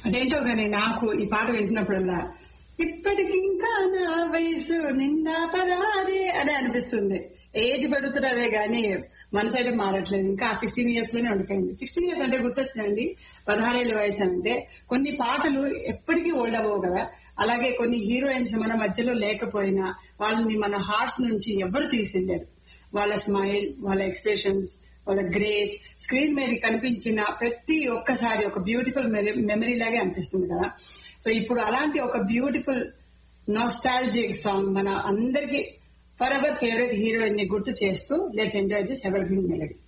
అదేంటో కానీ నాకు ఈ పాట వింటున్నప్పుడల్లా ఇప్పటికింకా నా వయసు నిండా పరారే అని అనిపిస్తుంది ఏజ్ పెరుగుతున్నదే గానీ మనసు అయితే మారట్లేదు ఇంకా సిక్స్టీన్ ఇయర్స్ లోనే ఉండిపోయింది సిక్స్టీన్ ఇయర్స్ అంటే గుర్తొచ్చిందండి పదహారేళ్ళ వయసు అంటే కొన్ని పాటలు ఎప్పటికీ ఓల్డ్ అవ్వవు కదా అలాగే కొన్ని హీరోయిన్స్ మన మధ్యలో లేకపోయినా వాళ్ళని మన హార్ట్స్ నుంచి ఎవరు తీసిండారు వాళ్ళ స్మైల్ వాళ్ళ ఎక్స్ప్రెషన్స్ వాళ్ళ గ్రేస్ స్క్రీన్ మీద కనిపించిన ప్రతి ఒక్కసారి ఒక బ్యూటిఫుల్ మెమరీ లాగే అనిపిస్తుంది కదా సో ఇప్పుడు అలాంటి ఒక బ్యూటిఫుల్ నాస్టాలజిక్ సాంగ్ మన అందరికి ఫర్ ఎవర్ ఫేవరెట్ హీరోయిన్ ని గుర్తు చేస్తూ let's enjoy this evergreen melody